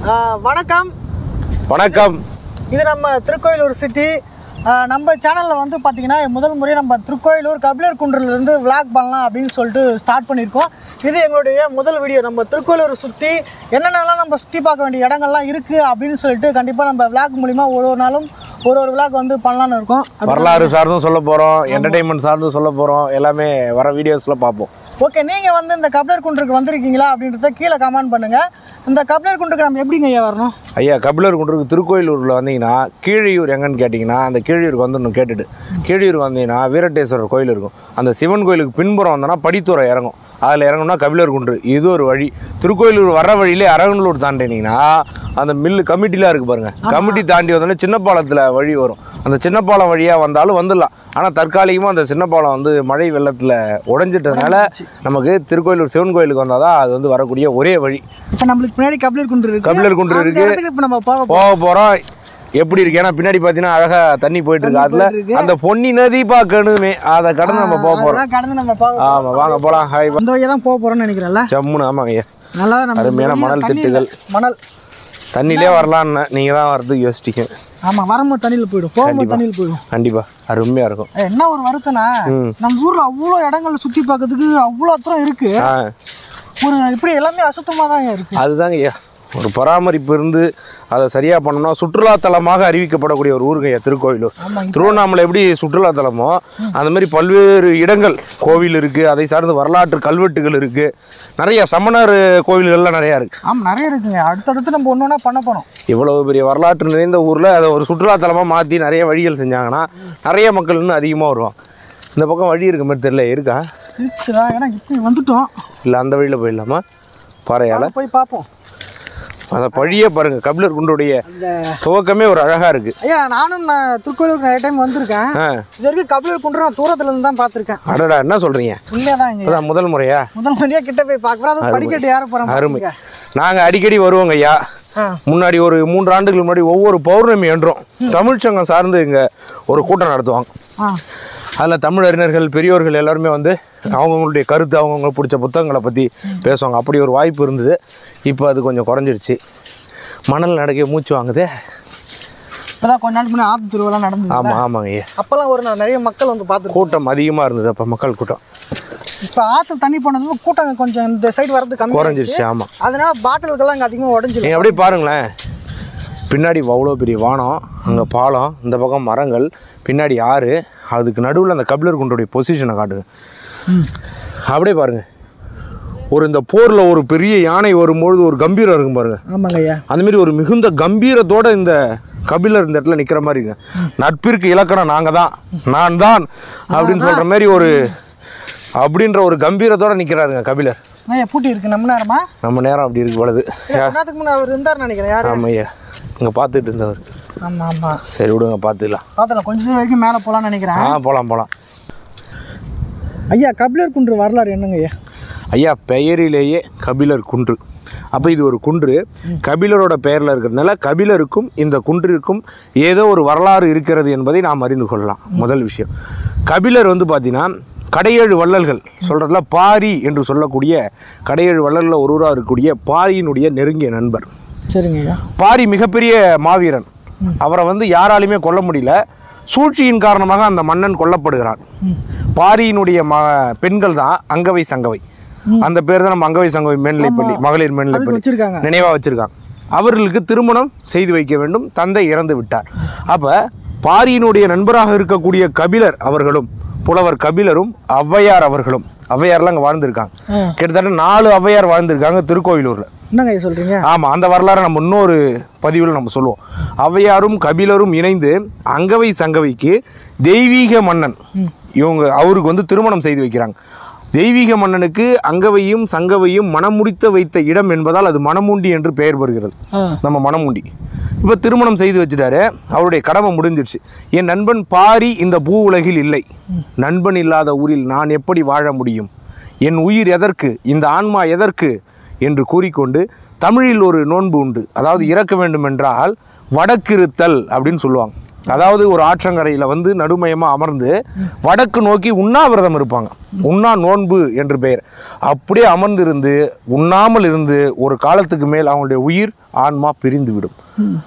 ஆஹ் வணக்கம் வணக்கம் இது நம்ம திருக்கோயிலூர் சிட்டி ஆஹ் நம்ம சேனலில் வந்து பார்த்தீங்கன்னா முதல் முறை நம்ம திருக்கோயிலூர் கபிலர் குன்றிலிருந்து விளாக் பண்ணலாம் அப்படின்னு சொல்லிட்டு ஸ்டார்ட் பண்ணியிருக்கோம் இது எங்களுடைய முதல் வீடியோ நம்ம திருக்கோயிலூர் சுற்றி என்னென்னலாம் நம்ம சுற்றி பார்க்க வேண்டிய இடங்கள்லாம் இருக்குது அப்படின்னு சொல்லிட்டு கண்டிப்பாக நம்ம விளாக் மூலிமா ஒரு ஒரு நாளும் ஒரு ஒரு விளாக் வந்து பண்ணலான்னு இருக்கோம் வரலாறு சார்ந்தும் சொல்ல போகிறோம் என்டர்டைன்மெண்ட் சார்ந்தும் சொல்ல போகிறோம் எல்லாமே வர வீடியோஸில் பார்ப்போம் ஓகே நீங்கள் வந்து இந்த கபிலர் குன்றுக்கு வந்திருக்கீங்களா அப்படின்றத கீழே கமெண்ட் பண்ணுங்கள் இந்த கபிலர் குன்றுக்கு நம்ம எப்படிங்க ஐயா வரணும் ஐயா கபிலர் குன்றுக்கு திருக்கோயிலூரில் வந்தீங்கன்னா கீழையூர் எங்கன்னு கேட்டிங்கன்னா அந்த கீழையூருக்கு வந்து இன்னும் கேட்டுட்டு கீழையூருக்கு வந்தீங்கன்னா வீரட்டேஸ்வரர் கோயில் இருக்கும் அந்த சிவன் கோயிலுக்கு பின்புறம் வந்தோன்னா படித்துறை இறங்கும் அதில் இறங்கணும்னா கபிலர் குன்று இது ஒரு வழி திருக்கோயிலூர் வர்ற வழியிலே அரங்கனூர் தாண்டினீங்கன்னா அந்த மில்லு கமிட்டிலாம் இருக்குது பாருங்கள் கமிட்டி தாண்டி வந்தோடனே சின்ன பாலத்தில் வழி வரும் அந்த சின்ன பாலம் வழியாக வந்தாலும் வந்துடலாம் ஆனால் தற்காலிகமாக அந்த சின்ன பாலம் வந்து மழை வெள்ளத்தில் உடைஞ்சிட்டதுனால நமக்கு திருக்கோயிலூர் சிவன் கோயிலுக்கு வந்தால் தான் அது வந்து வரக்கூடிய ஒரே வழி இப்போ நம்மளுக்கு பின்னாடி கபிலர் குன்று இருக்கு கபிலர் குன்று அந்த இருக்கு. இடத்துக்கு இப்போ நம்ம போக போறோம். போக போகிறோம் எப்படி இருக்கு ஏன்னா பின்னாடி பார்த்தீங்கன்னா அழகா தண்ணி போயிட்டு இருக்கு தண்ணி அதுல போயிட்டு இருக்கு. அந்த பொன்னி நதி பார்க்கணுமே அதை கடந்து நம்ம போக போகிறோம் அதெல்லாம் கடந்து நம்ம போக போறோம். ஆமாம் வாங்க போகலாம் ஹாய் அந்த வழியா தான் போக போறோம்னு நினைக்கிறேன்ல ஜம்முன்னு ஆமாங்க ஐயா நல்லா நம்ம அருமையான வெளியில மணல் தண்ணியில- திட்டுகள். மணல் தண்ணியிலே வரலான்னு நீங்கள் தான் வரதுக்கு யோசிச்சிங்க ஆமா வரும்போது தண்ணியில் போயிடும் போகும்போது தண்ணியில் போயிடும் கண்டிப்பாக அருமையாக இருக்கும் ஏய், என்ன ஒரு வருத்தனா நம்ம ஊர்ல அவ்வளோ இடங்கள் சுத்தி பார்க்கறதுக்கு அவ்வளோ தூரம் இருக்கு ஆ ஒரு இப்படி எல்லாமே அசுத்தமா தான் இருக்கு அதுதாங்க ஐயா ஒரு பராமரிப்பு இருந்து அதை சரியாக பண்ணோம்னா சுற்றுலாத்தலமாக அறிவிக்கப்படக்கூடிய ஒரு ஊருங்க ஐயா திருக்கோயிலூர் ஆமாங்க. திருவண்ணாமலை எப்படி சுற்றுலாத்தலமோ அந்த மாதிரி பல்வேறு இடங்கள் கோவில் இருக்குது அதை சார்ந்து வரலாற்று கல்வெட்டுகள் இருக்குது நிறைய சமணர் கோவில்கள்லாம் நிறையா இருக்குது ஆமா நிறைய இருக்குங்க அடுத்தடுத்து நம்ம ஒன்று ஒன்றா பண்ண போறோம் இவ்வளவு பெரிய வரலாற்று நிறைந்த ஊரில் அதை ஒரு சுற்றுலாத்தலமாக மாற்றி நிறைய வழிகள் செஞ்சாங்கன்னா நிறைய மக்கள் இன்னும் அதிகமாக வருவாங்க இந்த பக்கம் வழி இருக்க மாதிரி தெரியல இருக்கா இருக்குதா ஏன்னா இப்படி வந்துட்டோம் இல்லை அந்த வழியில் போயிடலாமா பாறையால் வாங்க போய் பார்ப்போம் அந்த பழியே பாருங்கள் கபிலர் குண்டுடைய அந்த துவக்கமே ஒரு அழகாக இருக்குது ஐயா நானும் நான் திருக்கோயிலுக்கு நிறைய டைம் வந்திருக்கேன் ஆ இது வரைக்கும் கபிலர் குன்று நான் தூரத்துல இருந்து தான் பார்த்துருக்கேன் அடடா என்ன சொல்கிறீங்க உள்ளே தான் இங்க இப்போதான் முதல் முறையா முதல் முறையா கிட்ட போய் பார்க்குறோம் அது படிக்கட்டு ஏற போகிறோம் அருமை நாங்கள் அடிக்கடி வருவோங்க ஐயா ஆ முன்னாடி ஒரு மூன்று ஆண்டுகளுக்கு முன்னாடி ஒவ்வொரு பௌர்ணமி என்றும் தமிழ்ச்சங்கம் சார்ந்து இங்கே ஒரு கூட்டம் நடத்துவாங்க ஆ அதில் தமிழ் அறிஞர்கள் பெரியோர்கள் எல்லாருமே வந்து அவங்கவுங்களுடைய கருத்து அவங்கவுங்களுக்கு பிடிச்ச புத்தகங்களை பற்றி பேசுவாங்க அப்படி ஒரு வாய்ப்பு இருந்தது இப்போ அது கொஞ்சம் குறைஞ்சிருச்சு மணல் நடக்க மூச்சு வாங்குதே இப்போதான் கொஞ்ச நாளைக்கு முன்னாடி ஆத்து திருவிழா நடந்தது ஆமாம் ஆமாங்க ஐயா அப்போல்லாம் ஒரு நான் நிறைய மக்கள் வந்து பார்த்துருக்கோம் கூட்டம் அதிகமாக இருந்தது அப்போ மக்கள் கூட்டம் இப்போ ஆற்று தண்ணி போனதும் கூட்டம் கொஞ்சம் இந்த சைடு வரது கம்மி குறைஞ்சிருச்சு ஆமாம் அதனால பாட்டில்கள்லாம் இங்கே அதிகமாக உடஞ்சிடும் நீங்கள் அப்படியே பாருங்களேன் பின்னாடி அவ்வளோ பெரிய வானம் அங்கே பாலம் இந்த பக்கம் மரங்கள் பின்னாடி ஆறு அதுக்கு நடுவில் அந்த கபிலர் குண்டுடைய பொசிஷனை காட்டுது அப்படியே பாருங்க ஒரு இந்த போரில் ஒரு பெரிய யானை வரும்பொழுது ஒரு கம்பீரம் இருக்கும் பாருங்க ஆமாங்க ஐயா அந்த மாதிரி ஒரு மிகுந்த கம்பீரத்தோட இந்த கபிலர் இந்த இடத்துல நிற்கிற மாதிரி இருக்கு நட்பிற்கு இலக்கணம் நாங்கள் தான் நான் தான் அப்படின்னு சொல்கிற மாதிரி ஒரு அப்படின்ற ஒரு கம்பீரத்தோட நிற்கிறாருங்க கபிலர் ஐயா பூட்டி இருக்கு நம்ம நேரமா நம்ம நேரம் அப்படி இருக்கு பொழுது நேரத்துக்கு முன்னே அவர் இருந்தார் நினைக்கிறேன் யாரு ஆமாம் ஐயா இங்கே பார்த்துட்டு இருந்தவர் ஆமாம் ஆமாம் சரி விடுங்க பார்த்துக்கலாம் பார்த்தலாம் கொஞ்ச தூரம் வரைக்கும் மேலே போகலான்னு நினைக்கிறேன் ஆ போகலாம் போகலாம் ஐயா கபிலர் குன்று வரலாறு என்னங்க ஐயா ஐயா பெயரிலேயே கபிலர் குன்று அப்போ இது ஒரு குன்று கபிலரோட பெயரில் இருக்கிறதுனால கபிலருக்கும் இந்த குன்றிற்கும் ஏதோ ஒரு வரலாறு இருக்கிறது என்பதை நாம் அறிந்து கொள்ளலாம் முதல் விஷயம் கபிலர் வந்து பார்த்தீங்கன்னா கடையேழு வள்ளல்கள் சொல்கிறதுல பாரி என்று சொல்லக்கூடிய கடையேழு வள்ளல்களில் ஒருவராக இருக்கக்கூடிய பாரியினுடைய நெருங்கிய நண்பர் சரிங்க ஐயா பாரி மிகப்பெரிய மாவீரன் அவரை வந்து யாராலையுமே கொல்ல முடியல சூழ்ச்சியின் காரணமாக அந்த மன்னன் கொல்லப்படுகிறான் பாரியினுடைய ம பெண்கள் தான் அங்கவை சங்கவை அந்த பேர் தான் நம்ம அங்கவை சங்கவை மேல்நிலைப்பள்ளி மகளிர் அதுக்கு மேல்நிலைப்பள்ளி வச்சிருக்காங்க நினைவா வச்சிருக்காங்க அவர்களுக்கு திருமணம் செய்து வைக்க வேண்டும் தந்தை இறந்து விட்டார் அப்ப பாரியினுடைய நண்பராக இருக்கக்கூடிய கபிலர் அவர்களும் புலவர் கபிலரும் ஔவையார் அவர்களும் ஔவையார்லாம் அங்கே வாழ்ந்திருக்காங்க ஆ. கிட்டத்தட்ட நாலு ஔவையார் வாழ்ந்திருக்காங்க திருக்கோயிலூர்ல என்னங்க ஐயா சொல்கிறீங்க ஆமாம் அந்த வரலாறை நம்ம இன்னொரு பதிவில் நம்ம சொல்லுவோம் ஔவையாரும் கபிலரும் இணைந்து அங்கவை சங்கவைக்கு தெய்வீக மன்னன் இவங்க அவருக்கு வந்து திருமணம் செய்து வைக்கிறாங்க தெய்வீக மன்னனுக்கு அங்கவையும் சங்கவையும் மணமுடித்த வைத்த இடம் என்பதால் அது மணமுண்டி என்று பெயர் பெறுகிறது ஆ நம்ம மணமுண்டி இப்போ திருமணம் செய்து வச்சுட்டாரு அவருடைய கடமை முடிஞ்சிருச்சு என் நண்பன் பாரி இந்த பூ உலகில் இல்லை நண்பன் இல்லாத ஊரில் நான் எப்படி வாழ முடியும் என் உயிர் எதற்கு இந்த ஆன்மா எதற்கு என்று கூறிக்கொண்டு தமிழில் ஒரு நோன்பு உண்டு அதாவது இறக்க வேண்டும் என்றால் வடக்கிருத்தல் அப்படின்னு சொல்லுவாங்க அதாவது ஒரு ஆற்றங்கரையில் வந்து நடுமையமாக அமர்ந்து வடக்கு நோக்கி உண்ணாவிரதம் இருப்பாங்க உண்ணா நோன்பு என்று பெயர் அப்படியே அமர்ந்திருந்து உண்ணாமல் இருந்து ஒரு காலத்துக்கு மேல் அவங்களுடைய உயிர் ஆன்மா பிரிந்து விடும்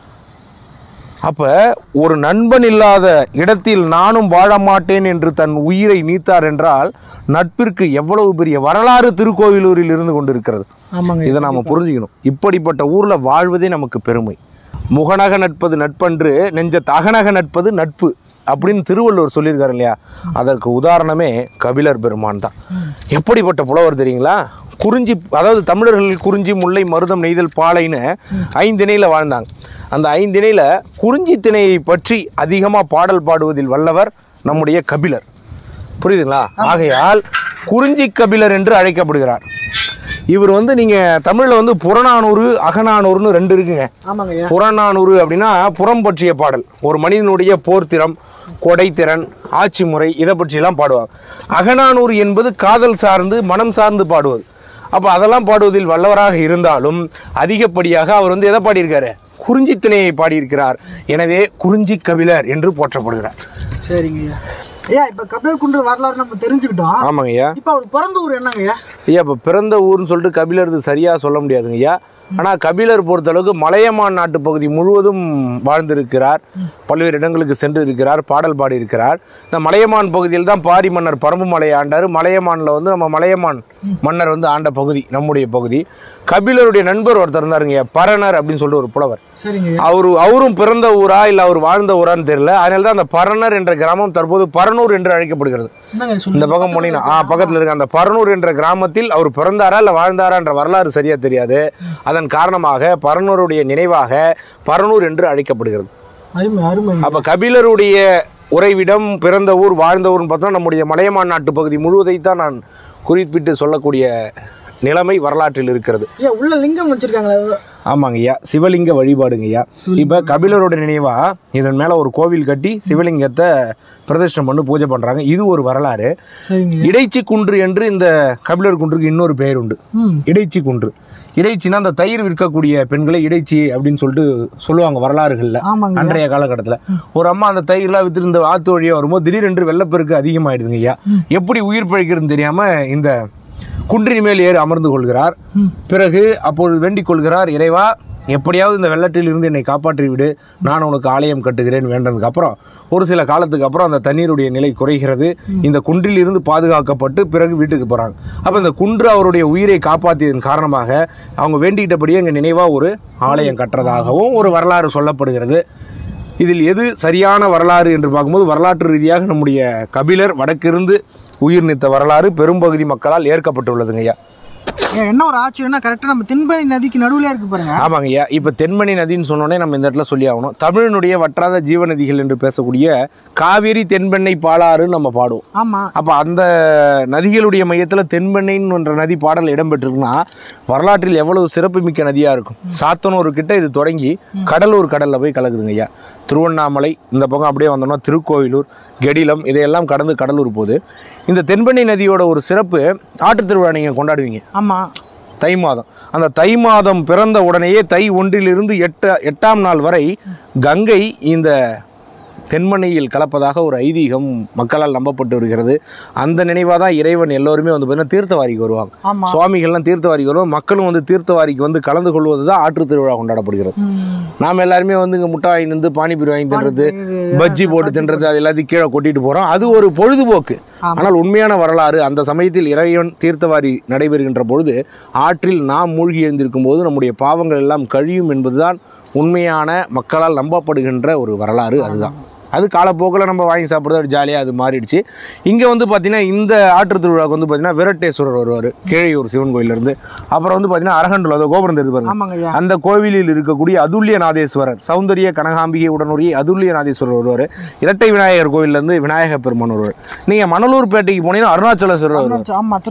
அப்ப ஒரு நண்பன் இல்லாத இடத்தில் நானும் வாழ மாட்டேன் என்று தன் உயிரை நீத்தார் என்றால் நட்பிற்கு எவ்வளவு பெரிய வரலாறு திருக்கோவிலூரில் இருந்து கொண்டிருக்கிறது ஆமாங்க இதை நாம புரிஞ்சுக்கணும் இப்படிப்பட்ட ஊர்ல வாழ்வதே நமக்கு பெருமை முகநக நட்பது நட்பன்று நெஞ்ச தகநக நட்பது நட்பு அப்படின்னு திருவள்ளுவர் சொல்லியிருக்காரு இல்லையா அதற்கு உதாரணமே கபிலர் பெருமான் தான் எப்படிப்பட்ட புலவர் தெரியுங்களா குறிஞ்சி அதாவது தமிழர்கள் குறிஞ்சி முல்லை மருதம் நெய்தல் பாலைன்னு ஐந்திணையில் வாழ்ந்தாங்க அந்த ஐந்திணையில் குறிஞ்சி திணையை பற்றி அதிகமாக பாடல் பாடுவதில் வல்லவர் நம்முடைய கபிலர் புரியுதுங்களா ஆகையால் குறிஞ்சி கபிலர் என்று அழைக்கப்படுகிறார் இவர் வந்து நீங்கள் தமிழில் வந்து புறநானூறு அகநானூறுன்னு ரெண்டு இருக்குங்க ஆமாங்க ஐயா புறநானூறு அப்படின்னா புறம் பற்றிய பாடல் ஒரு மனிதனுடைய போர்த்திறம் கொடைத்திறன் ஆட்சி முறை இதை பற்றியெல்லாம் பாடுவாங்க அகநானூறு என்பது காதல் சார்ந்து மனம் சார்ந்து பாடுவது அப்போ அதெல்லாம் பாடுவதில் வல்லவராக இருந்தாலும் அதிகப்படியாக அவர் வந்து எதை பாடியிருக்காரு குறிஞ்சி திணையை பாடியிருக்கிறார் எனவே குறிஞ்சி கபிலர் என்று போற்றப்படுகிறார் சரிங்க ஐயா ஐயா இப்போ கபிலர் குன்று வரலாறு நம்ம தெரிஞ்சுக்கிட்டோம் ஆமாங்க ஐயா இப்போ அவர் பிறந்த ஊர் என்னங்க ஐயா ஐயா இப்போ பிறந்த ஊர்னு சொல்லிட்டு கபிலர் இது சரியாக சொல்ல முடியாதுங்க ஐயா ஆனால் கபிலர் பொறுத்தளவுக்கு மலையமான் நாட்டு பகுதி முழுவதும் வாழ்ந்திருக்கிறார் பல்வேறு இடங்களுக்கு சென்று இருக்கிறார் பாடல் பாடி இருக்கிறார் இந்த மலையமான் பகுதியில் தான் பாரி மன்னர் பரம்பு மலை ஆண்டார் மலையமானில் வந்து நம்ம மலையமான் மன்னர் வந்து ஆண்ட பகுதி நம்முடைய பகுதி கபிலருடைய நண்பர் ஒருத்தர் இருந்தாருங்க ஐயா பரணர் அப்படின்னு சொல்லிட்டு ஒரு புலவர் சரிங்க ஐயா அவரு அவரும் பிறந்த ஊரா இல்லை அவர் வாழ்ந்த ஊரான்னு தெரியல அதனால தான் அந்த பரணர் என்ற கிராமம் தற்போது பரனூர் என்று அழைக்கப்படுகிறது என்னங்க இந்த சொல்லுங்க பக்கம் போனீங்கன்னா ஆ பக்கத்தில் இருக்க அந்த பரனூர் என்ற கிராமத்தில் அவர் பிறந்தாரா இல்லை வாழ்ந்தாரா என்ற வரலாறு சரியா தெரியாது அதன் காரணமாக பரனூருடைய நினைவாக பரனூர் என்று அழைக்கப்படுகிறது அருமை அருமை அப்போ கபிலருடைய உறைவிடம் பிறந்த ஊர் வாழ்ந்த ஊர்னு பார்த்தா நம்முடைய மலையமான் நாட்டு பகுதி முழுவதைத்தான் நான் குறிப்பிட்டு சொல்லக்கூடிய நிலைமை வரலாற்றில் இருக்கிறது ஐயா உள்ள லிங்கம் வச்சிருக்காங்களா ஆமாங்க ஐயா சிவலிங்க வழிபாடுங்க ஐயா இப்போ கபிலரோட நினைவா இதன் மேலே ஒரு கோவில் கட்டி சிவலிங்கத்தை பிரதிஷ்டம் பண்ணி பூஜை பண்ணுறாங்க இது ஒரு வரலாறு சரிங்க ஐயா. இடைச்சி குன்று என்று இந்த கபிலர் குன்றுக்கு இன்னொரு பெயர் உண்டு ம் இடைச்சி குன்று இடைச்சினா அந்த தயிர் விற்கக்கூடிய பெண்களை இடைச்சி அப்படின்னு சொல்லிட்டு சொல்லுவாங்க வரலாறுகளில் ஆமாங்க ஐயா. அன்றைய காலகட்டத்தில் ஒரு அம்மா அந்த தயிர்லாம் வித்துட்டு இந்த ஆத்து வழியாக வரும்போது திடீரென்று வெள்ளப்பெருக்கு அதிகமாயிடுதுங்க ஐயா எப்படி உயிர் பிழைக்கிறதுன்னு தெரியாமல் இந்த குன்றின் மேல் ஏறி அமர்ந்து கொள்கிறார் ம். பிறகு அப்பொழுது வேண்டிக் கொள்கிறார் இறைவா எப்படியாவது இந்த வெள்ளத்தில் இருந்து என்னை காப்பாற்றி விடு நான் உனக்கு ஆலயம் கட்டுகிறேன் வேண்டதுக்கு அப்புறம் ஒரு சில காலத்துக்கு அப்புறம் அந்த தண்ணீருடைய நிலை குறைகிறது இந்த குன்றில் இருந்து பாதுகாக்கப்பட்டு பிறகு வீட்டுக்கு போகிறாங்க அப்போ இந்த குன்று அவருடைய உயிரை காப்பாற்றியதன் காரணமாக அவங்க வேண்டிக்கிட்டபடியே அங்கே நினைவாக ஒரு ஆலயம் கட்டுறதாகவும் ஒரு வரலாறு சொல்லப்படுகிறது இதில் எது சரியான வரலாறு என்று பார்க்கும்போது வரலாற்று ரீதியாக நம்முடைய கபிலர் வடக்கிருந்து உயிர் நீத்த வரலாறு பெரும்பகுதி மக்களால் ஏற்கப்பட்டுள்ளதுங்க ஐயா ஐயா, என்ன ஒரு ஆச்சரியம்னா கரெக்டாக நம்ம தென்பதி நதிக்கு நடுவுல இருக்கு பாருங்க ஆமாங்க ஐயா இப்போ தென்மணி நதின்னு சொன்னோடனே நம்ம இந்த இடத்துல சொல்லி ஆகணும் தமிழனுடைய வற்றாத ஜீவநதிகள் என்று பேசக்கூடிய காவேரி தென்பெண்ணை பாலாறுன்னு நம்ம பாடுவோம் ஆமா அப்போ அந்த நதிகளுடைய மையத்தில் தென்பெண்ணைன்ற நதி பாடல் இடம்பெற்றிருக்குன்னா வரலாற்றில் எவ்வளவு சிறப்புமிக்க நதியாக இருக்கும் சாத்தனூர் கிட்ட இது தொடங்கி கடலூர் கடலில் போய் கலக்குதுங்க ஐயா திருவண்ணாமலை இந்த பக்கம் அப்படியே வந்தோம்னா திருக்கோயிலூர் கெடிலம் இதையெல்லாம் கடந்து கடலூர் போகுது இந்த தென்பெண்ணை நதியோட ஒரு சிறப்பு ஆட்டுத் திருவிழா நீங்கள் கொண்டாடுவீங்க ஆமா தை மாதம் அந்த தை மாதம் பிறந்த உடனேயே தை ஒன்றிலிருந்து எட்ட எட்டாம் நாள் வரை கங்கை இந்த தென்மனையில் கலப்பதாக ஒரு ஐதீகம் மக்களால் நம்பப்பட்டு வருகிறது அந்த நினைவாக தான் இறைவன் எல்லோருமே வந்து பார்த்தீங்கன்னா தீர்த்தவாரிக்கு வருவாங்க ஆமா சுவாமிகள்லாம் தீர்த்தவாரிக்கு வருவாங்க மக்களும் வந்து தீர்த்தவாரிக்கு வந்து கலந்து கொள்வது தான் ஆற்றுத் திருவிழா கொண்டாடப்படுகிறது ம். நாம் எல்லாருமே வந்து இங்கே முட்டை வாங்கி நின்று பானிபூரி வாங்கி தின்றது இது- பஜ்ஜி போட்டு தின்றது அது எல்லாத்தையும் கீழே கொட்டிட்டு போகிறோம் அது ஒரு பொழுதுபோக்கு ஆமா. ஆனால் உண்மையான வரலாறு அந்த சமயத்தில் இறைவன் தீர்த்தவாரி நடைபெறுகின்ற பொழுது ஆற்றில் நாம் மூழ்கி எழுந்திருக்கும் போது நம்முடைய பாவங்கள் எல்லாம் கழியும் என்பதுதான் உண்மையான மக்களால் நம்பப்படுகின்ற ஒரு வரலாறு அதுதான் அது காலப்போக்கில் நம்ம வாங்கி சாப்பிட்றது ஜாலியாக அது மாறிடுச்சு இங்கே வந்து பார்த்தீங்கன்னா இந்த ஆற்று திருவிழாவுக்கு வந்து பார்த்தீங்கன்னா வீரட்டேஸ்வரர் வருவார் கீழையூர் சிவன் கோயிலேருந்து அப்புறம் வந்து பார்த்தீங்கன்னா அரகண்டூர் அது கோபுரம் தெரிஞ்சு பாருங்க ஆமாங்க ஐயா அந்த கோவிலில் இருக்கக்கூடிய அதுல்யநாதேஸ்வரர் சௌந்தரிய கனகாம்பிகை உடனுடைய அதுல்யநாதேஸ்வரர் வருவார் இரட்டை விநாயகர் கோவில்லேருந்து விநாயகர் பெருமான் வருவார் நீங்கள் மணலூர்பேட்டைக்கு போனீங்கன்னா அருணாச்சலேஸ்வரர் வருவார் ஆமா திரும்ப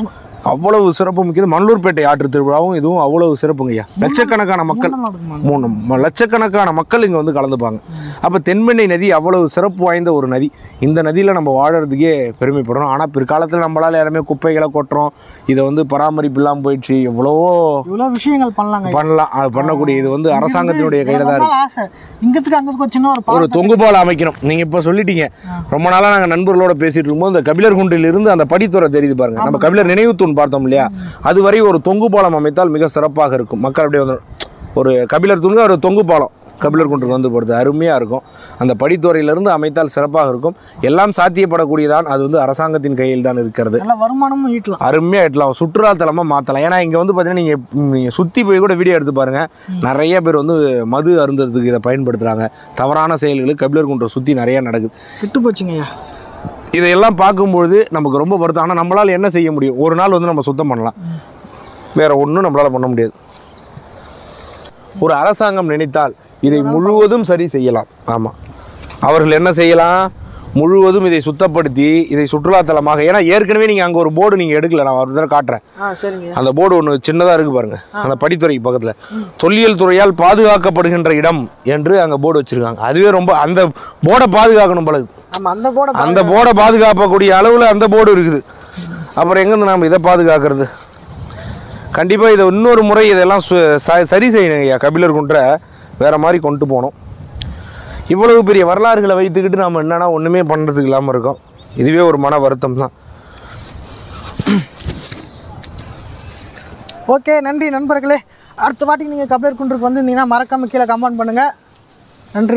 அவ்வளவு சிறப்பு மிக்கது மல்லூர்பேட்டை ஆற்று திருவிழாவும் இதுவும் அவ்வளவு சிறப்புங்கய்யா லட்சக்கணக்கான மக்கள் மூணு நாள் நடக்குமா? மூணு ம- லட்சக்கணக்கான மக்கள் இங்கே வந்து கலந்துப்பாங்க அப்போ தென்பெண்ணை நதி அவ்வளவு சிறப்பு வாய்ந்த ஒரு நதி இந்த நதியில் நம்ம வாழறதுக்கே பெருமைப்படணும் ஆனால் பிற்காலத்தில் நம்மளால் யாருமே குப்பைகளை கொட்டுறோம் இதை வந்து பராமரிப்பு இல்லாமல் போயிடுச்சு எவ்வளவோ இவ்வளோ விஷயங்கள் பண்ணலாங்க பண்ணலாம் அது பண்ணக்கூடிய இது வந்து அரசாங்கத்தினுடைய கையில் தான் எனக்கு ரொம்ப நாள் ஆசை இங்கத்துக்கு அங்கத்துக்கு ஒரு சின்ன ஒரு ஒரு பாலம் தொங்கு பாலம் அமைக்கணும் நீங்க இப்ப சொல்லிட்டீங்க ரொம்ப நாளா நாங்க நண்பர்களோட பேசிட்டு இருக்கும்போது இந்த கபிலர் குன்றில் இருந்து அந்த படித்துறை தெரியுது பாருங்க நம்ம கபிலர் நினைவு தூண் பார்த்தோம் இல்லையா அதுவரை ஒரு தொங்கு பாலம் அமைத்தால் மிக சிறப்பாக இருக்கும் மக்கள் அப்படியே வந்து ஒரு கபிலர் தூணுக்கு ஒரு தொங்கு பாலம் கபிலர் குன்றுக்கு வந்து போகிறது அருமையாக இருக்கும் அந்த படித்துறையிலிருந்து அமைத்தால் சிறப்பாக இருக்கும் எல்லாம் சாத்தியப்படக்கூடியதான் அது வந்து அரசாங்கத்தின் கையில் தான் இருக்கிறது நல்ல வருமானமும் ஈட்டலாம் அருமையாக எட்டலாம் சுற்றுலாத்தலமாக மாற்றலாம் ஏன்னா இங்கே வந்து பார்த்தீங்கன்னா நீங்கள் நீங்கள் சுற்றி போய் கூட வீடியோ எடுத்து பாருங்கள் நிறைய பேர் வந்து மது அருந்துறதுக்கு இதை பயன்படுத்துகிறாங்க தவறான செயல்களுக்கு கபிலர் குன்றை சுற்றி நிறையா நடக்குது கெட்டு போச்சுங்கய்யா இதையெல்லாம் பார்க்கும்பொழுது நமக்கு ரொம்ப வருத்தம் ஆனால் நம்மளால் என்ன செய்ய முடியும் ஒரு நாள் வந்து நம்ம சுத்தம் பண்ணலாம் வேற ஒன்றும் நம்மளால் பண்ண முடியாது ஒரு அரசாங்கம் நினைத்தால் இதை முழுவதும் சரி செய்யலாம் ஆமாம் அவர்கள் என்ன செய்யலாம் முழுவதும் இதை சுத்தப்படுத்தி இதை சுற்றுலாத்தலமாக ஏன்னா ஏற்கனவே நீங்கள் அங்கே ஒரு போர்டு நீங்கள் எடுக்கல நான் ஒரு தடவை காட்டுறேன் ஆ சரிங்க அந்த போர்டு ஒன்று சின்னதாக இருக்குது பாருங்க அந்த படித்துறைக்கு பக்கத்தில் தொல்லியல் துறையால் பாதுகாக்கப்படுகின்ற இடம் என்று அங்கே போர்டு வச்சுருக்காங்க அதுவே ரொம்ப அந்த போர்டை பாதுகாக்கணும் பழகு ஆமா அந்த போர்டை அந்த போர்டை பாதுகாக்கக்கூடிய அளவில் அந்த போர்டு இருக்குது அப்புறம் எங்கேருந்து நாம் இதை பாதுகாக்கிறது கண்டிப்பாக இதை இன்னொரு முறை இதெல்லாம் சு- ச- சரி செய்யணும் ஐயா கபிலர் குன்றை வேறு மாதிரி கொண்டு போகணும் இவ்வளவு பெரிய வரலாறுகளை வைத்துக்கிட்டு நாம் என்னன்னா ஒன்றுமே பண்ணுறதுக்கு இல்லாமல் இருக்கோம் இதுவே ஒரு மன வருத்தம் தான் ஓகே நன்றி நண்பர்களே அடுத்த வாட்டி நீங்கள் கபிலர் குன்றுக்கு வந்திருந்தீங்கன்னா மறக்காம கீழே கமெண்ட் பண்ணுங்கள் நன்றி